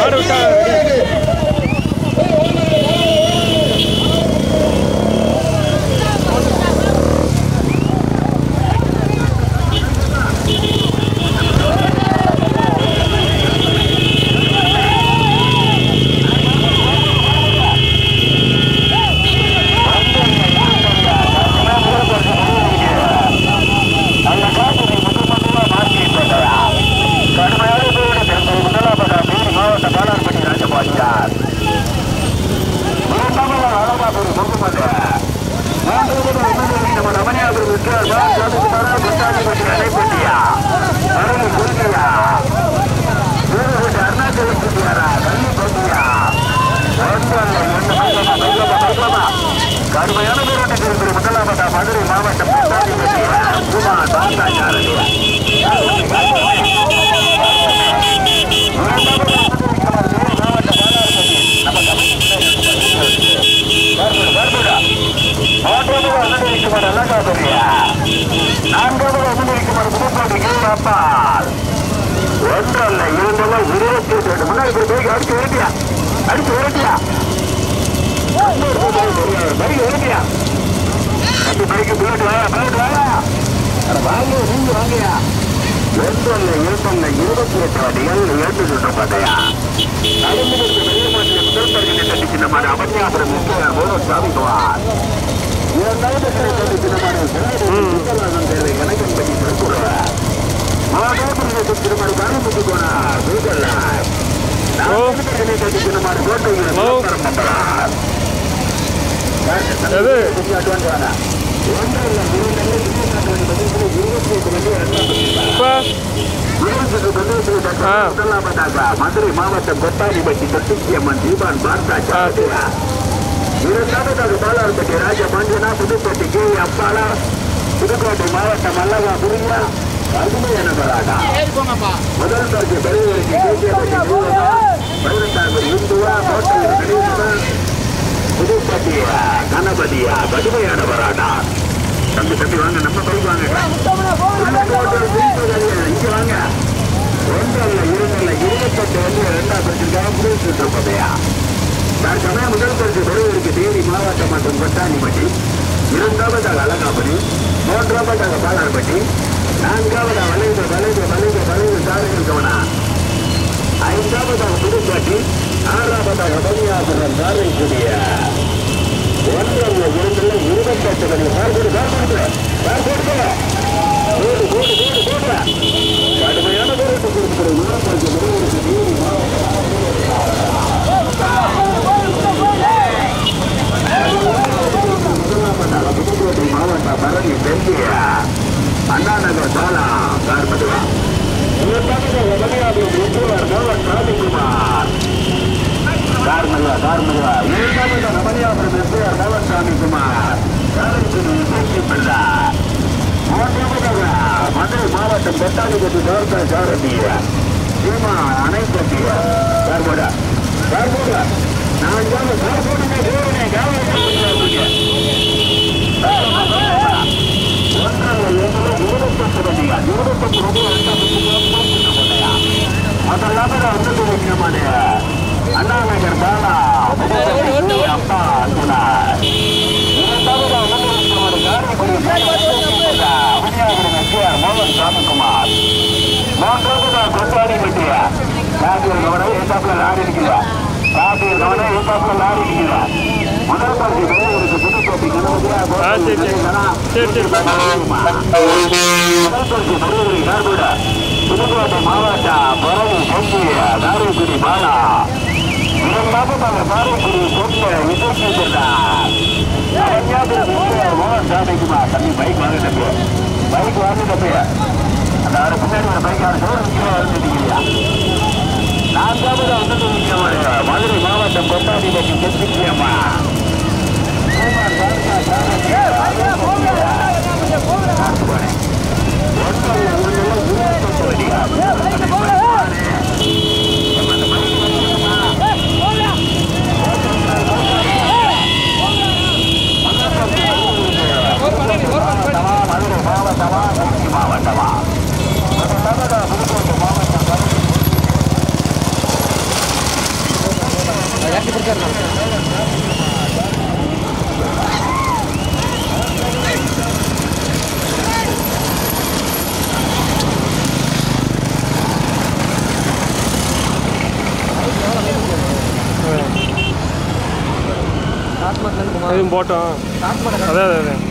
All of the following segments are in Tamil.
மாடு விட்டா கடுமையான போராட்டத்தில் இருக்கிற முதலாவதா மதுரை மாவட்டம் குமார் பாந்தாச்சாரணியா ஒன்றல்ல இரண்டெல்லாம் இருபத்தி ரெண்டு முன்னாடி போய் பைக் அடிச்சு விரட்டியா அடிச்சு விரட்டியா பைக் விரட்டியா அப்படி பைக்கு புல்லட் வாயா புல்லட் வாயா அட வாங்க நீங்க வாங்கயா ஒன்றல்ல இரண்டல்ல இருபத்தி எட்டு அடிகள் இரண்டு சுற்று பாத்தையா நடந்துகிட்டு வெளிநாட்டில் முதல் பகுதியில் கட்டி சின்னமான அவன்யாபுரம் முக்கியார் போல சாமிக்குவார் இரண்டாவது கட்டி சின்னமான சுந்தரராஜன் தேவை கணக்கன்படி திருக்குறவர் மாதாபுரம் திருமணி காணிமுத்து போனார் வீட்டல்லார் நான்கு கட்டி சின்னமான கோட்டையில் ஹலோ. மண்டலார் எது? அட்வான்ஸ் வேணா ஒன்றல்ல இரண்டல்ல இருபத்தி எட்டு வந்து இரண்டாவது இப்போ முதலாவதாக மதுரை மாவட்டம் கொட்டாரிப்பட்டி தொட்டிச்சியம்மன் தீபான் பார்த்தா ஆ, சரி. இரண்டாவதாக பாலார்பட்டி ராஜ மஞ்சனா புதுப்பட்டி கே அப்பாலா புதுக்கோட்டை மாவட்டம் அல்லவா புரியா அருமையான பராடா முதல் பரிசு பெரியவருக்கு கேசியப்பட்டி மூலமா பதினெட்டாம் இந்துவா கோட்டையில் கணேசன் புதுப்பட்டியா கணபதியா கடுமையான பராடா தம்பி தம்பி வாங்க நம்ம பைக் வாங்க இங்க வாங்க ஒன்றல்ல இரண்டல்ல இருபத்தெட்டு வந்து இரண்டாம் பரிசுக்காக முதல் சுற்று பதையா தற்சமயம் முதல் பரிசு பெறுவதற்கு தேனி மாவட்டம் மற்றும் கொட்டாணிப்பட்டி இரண்டாவதாக அலங்காபடி மூன்றாவதாக பாலார்பட்டி நான்காவதாக வளைந்த வளைந்த வளைந்த வளைந்த சாலைகள் கவனா ஐந்தாவதாக புதுப்பாட்டி ஆறாவதாக பனியாபுரம் சாலைக்குடிய ஒன்றல்ல இரண்டுல இருபத்தெட்டு மணி பார்க்கொடு பார்க்கொடு பார்க்கொடு போடு போடு போடு போடு கடுமையான போராட்டம் கொடுக்கிற உணர்வு முறைகளுக்கு நீதி புதுக்கோட்டை மாவட்ட பரணி தென்னிய அண்ணா நகர் பாலா கார்மதுவா கார்மதுவா கார்மதுவா ரமணியாபுரம் எஸ்ஆர் நவசாமி குமார் காரைக்குடி இசைக்கு பிள்ளை மதுரை மாவட்டம் கொட்டாணிப்பட்டி தோர்த்த சாரதிய சீமா அணைப்பட்டிய கார்போடா கார்போடா நான் தான் கார்போடுங்க தேவனே காவல் அண்ணாநகர் பாலா அப்பா அன்புடா மோகன் சாமிக்குமார் மூன்றாவது கொண்டாடி விட்டியா காப்பீர் கவனம் ஏத்தாப்புல லாரி இருக்கிறா காப்பீர் கவனம் ஏத்தாப்புல லாரி இருக்கிறா முதல் பரிசு பெரியவருக்கு புதுக்கோட்டை கணவதியா ஆ, சரி, சரி. சரி, சரி. முதல் பரிசு பெரியவருக்கு கார்பீடா புதுக்கோட்டை மாவட்ட பரவி பொங்கிய காரைக்குடி பாலா இரண்டாவது காரைக்குடி பொங்கிய இசைக்கு சென்றார் மோகன் சாமிக்குமார் தம்பி பைக் வாங்க தம்பி பைக் வாங்க தம்பி அந்த ஆறு பின்னாடி ஒரு பைக் ஆறு சோறு முக்கியமாக வந்துட்டீங்க நான்காவது வந்து மதுரை மாவட்டம் கொட்டாடிப்பட்டி செத்துக்கியம்மா மதுரை மாவட்டமா திருச்சி மாவட்டமா புதுக்கோட்டை மாவட்டம் இதுவும் போட்டோம் அதே அதே அதே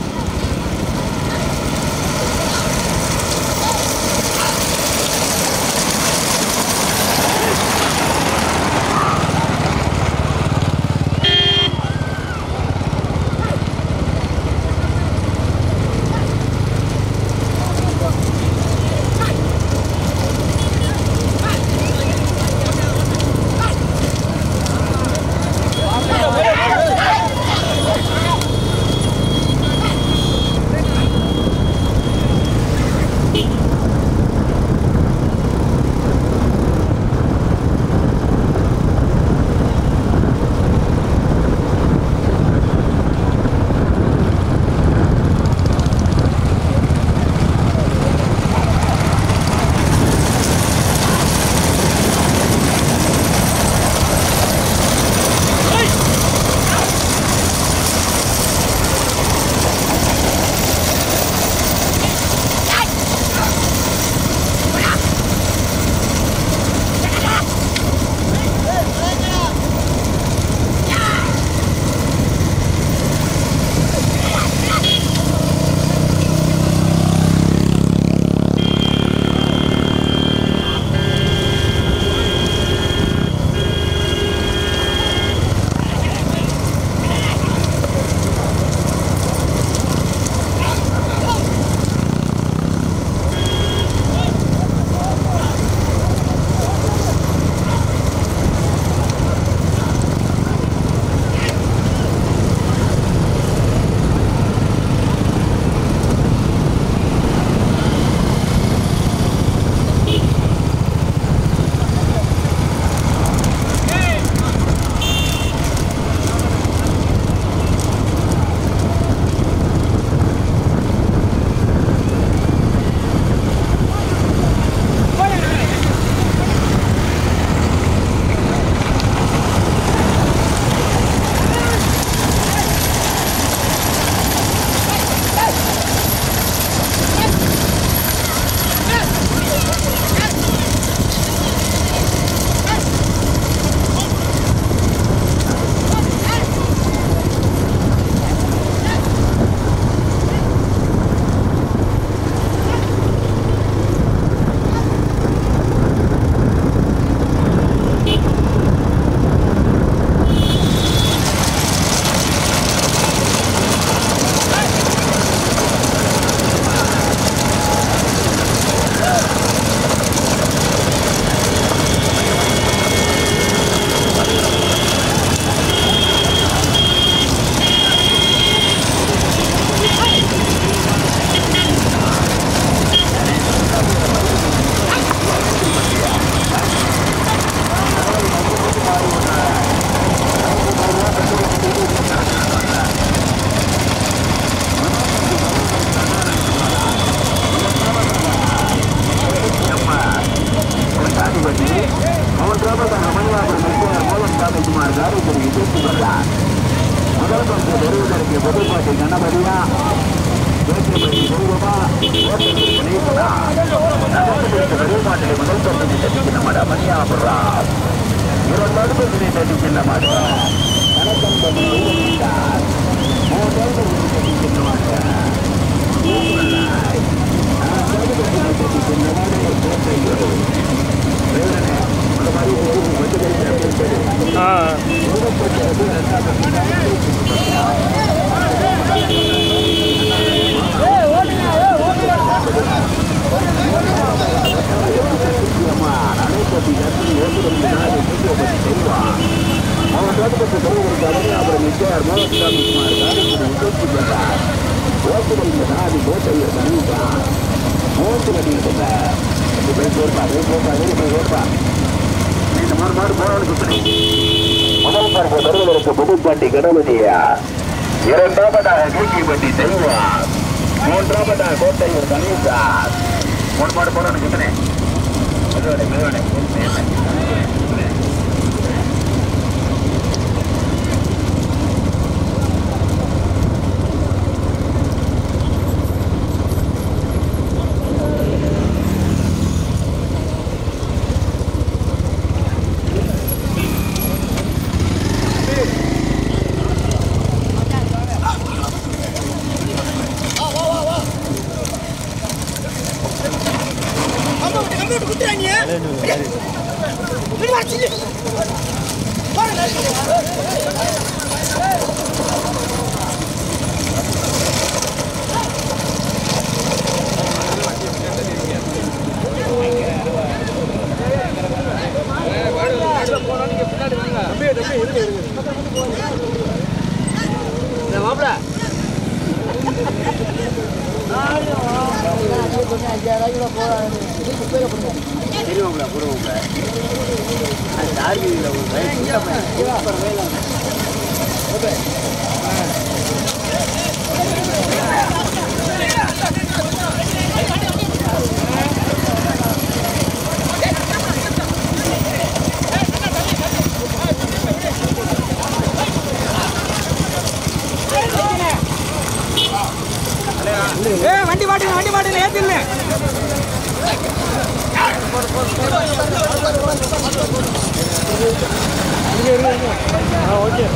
ஆ முதல் பரிசு பெறுவதற்கு புதுப்பாட்டி கணபதியா இரண்டாவதாக கீக்கிப்பட்டி செல்வா மூன்றாவதாக கோட்டையூர் கணேசா மூணு மாடு போறோம் கிட்டனே மெதுவடை மெதுவடை ஏய் வண்டி மாட்டுங்க வண்டி மாட்டுங்க ஏத்திருங்க ஆ ஓகே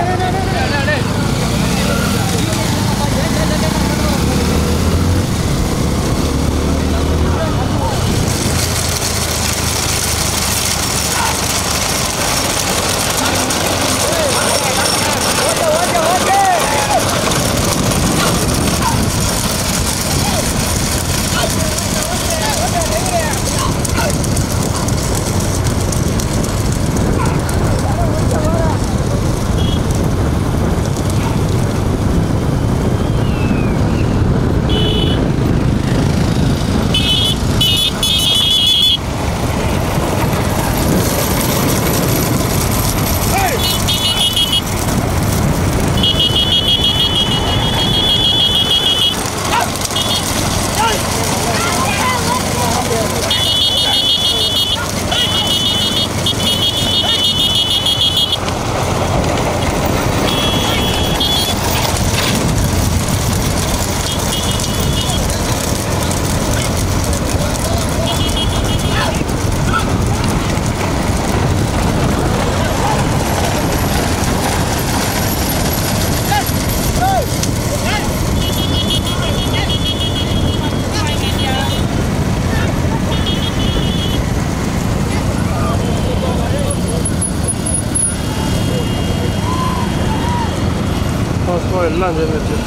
ஸ்லோ எல்லாம் சேர்ந்துருச்சு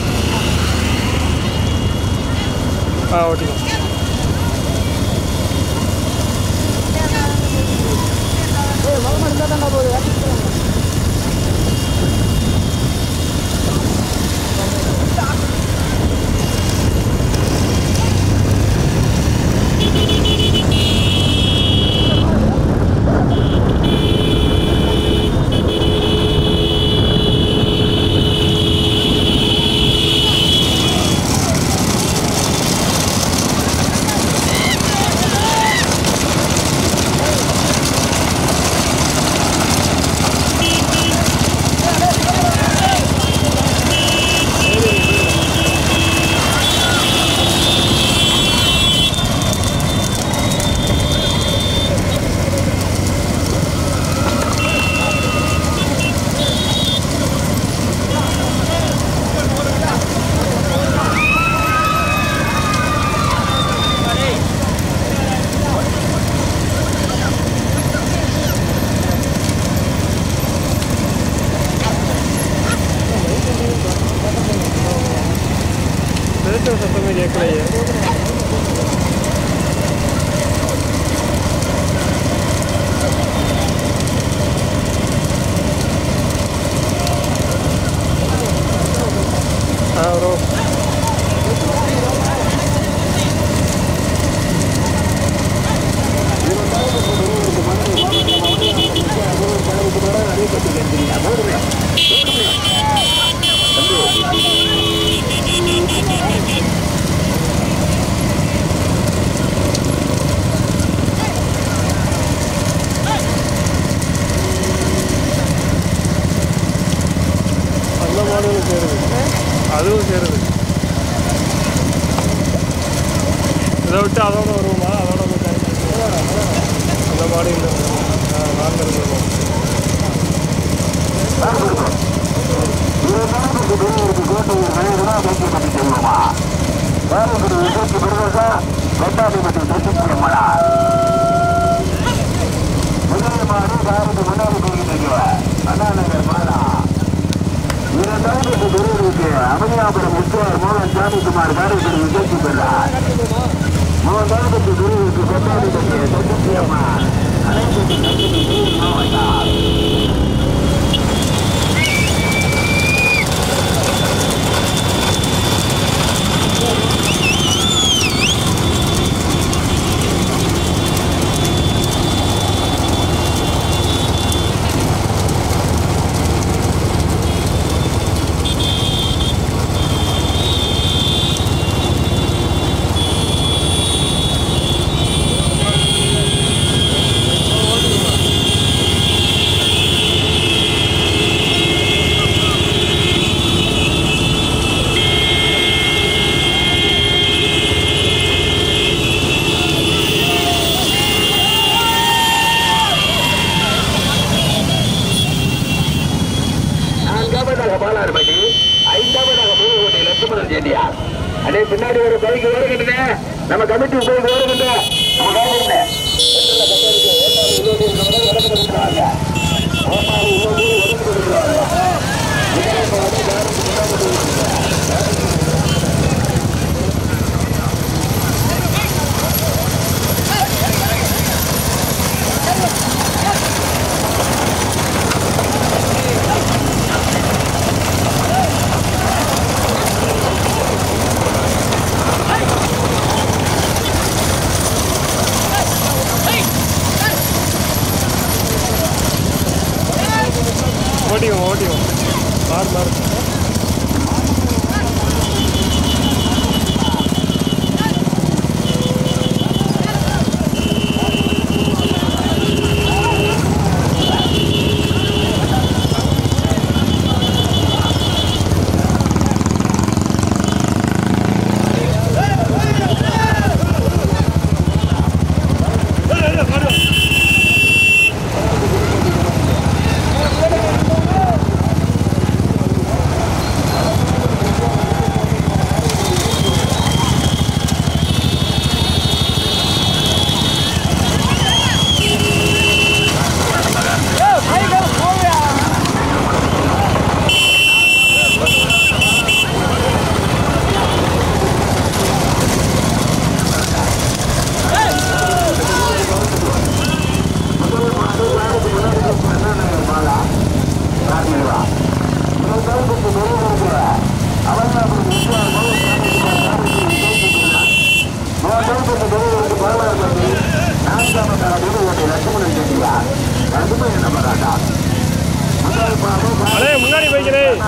ஆ ஓட்டிக்கலாம் பேசுகிற சத்தமே கேட்கலையே ஆ ப்ரோ அந்த மாடலும் சேருது அதுவும் சேருது இதை விட்டு அதோட வருவோமா அதோட வந்து கரெக்ட் அந்த மாடல் நாங்கள் வருவோம் முதலில் சாரதி முன்னாடி போய்கிட்டு அண்ணா நகர் பாலா இரண்டாவது குருவிற்கு அமனியாபுரம் முத்துவார் மோகன் சாமிக்குமார் காரைக்குடி நிகழ்ச்சி பெறார் மூன்றாவது குருவிற்கு கொண்டாடி கட்டிய தொகுதி அம்மா அனைத்து மாவட்டம் நான்காவதாக பாலாறுபட்டி ஐந்தாவதாக மூலகோட்டை லட்சுமணன் செட்டியார் அடே பின்னாடி ஒரு பைக் வருகின்றன நம்ம கமிட்டி பைக் வருகின்ற நம்ம காமிருந்த ஓட்டியும் ஓட்டியும் மாறு மாறு அடே முன்னாடி போய்க்கிறேன்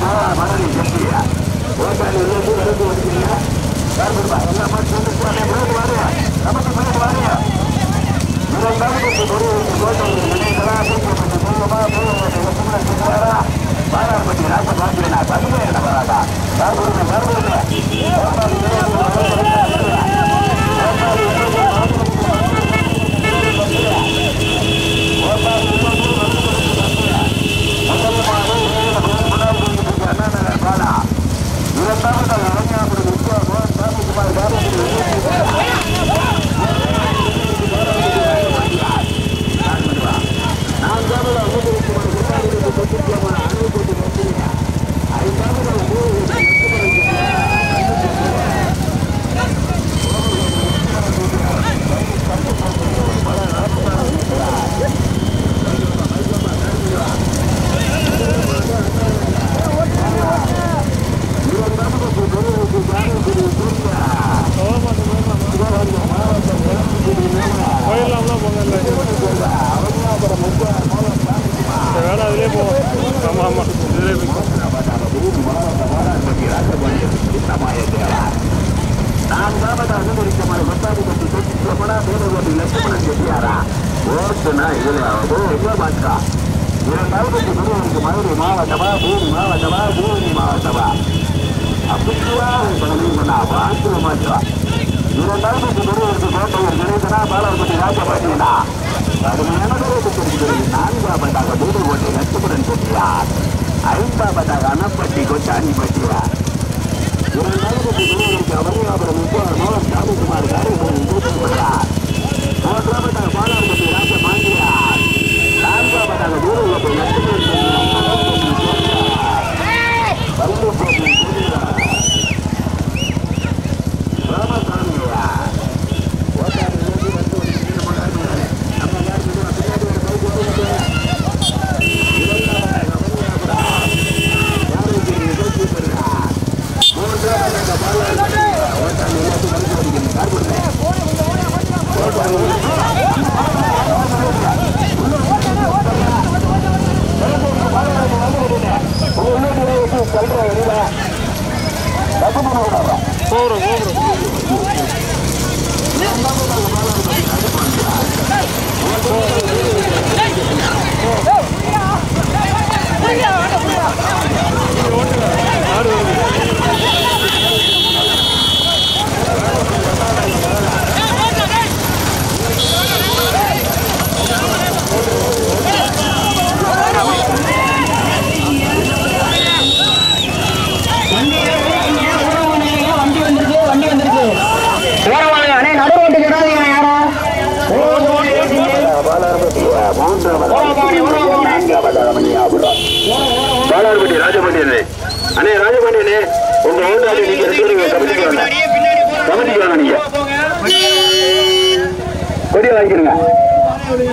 போயிடலாம்லாம் போங்க இல்லை வேணாம் அதிலே போவோம் ஆமாம் ஆமாம் இதிலே போய்க்கோ மதுரை மாவட்டமா பூமி மாவட்டமா பூமி மாவட்டமா அப்படியா வாழ்க்கை மாற்றா இரண்டாவது பெரியவருக்கு கோட்டையில் கிடைத்தனா பாலர்பட்டி ராஜபாட்டினா கடுமையான தெரிவிக்கிறது நான்காவதாக தூதுகோட்டை லட்சுமணன் செட்டியார் ஐந்தாவதாக அனப்பட்டி கொச்சானிப்பட்டியார் இரண்டாவது பெரியவருக்கு அவனியாபுரம் முத்துவார் மோகன் சாமிக்குமார் காரைக்குடி கூட்டப்படுறார் மூன்றாவதாக பாலார்பட்டி ராஜபாண்டியார் மூன்றாவது நான்காவது மணியாபுரம் பாலார்பட்டி ராஜபாண்டியனே அண்ணே ராஜபாண்டியனே உங்க ஓட்டாளி நீங்க ரெண்டு பேரும் கமிட்டிக்கு வாங்க கமிட்டிக்கு வாங்க நீங்க கொடியை வாங்கிக்கிறங்க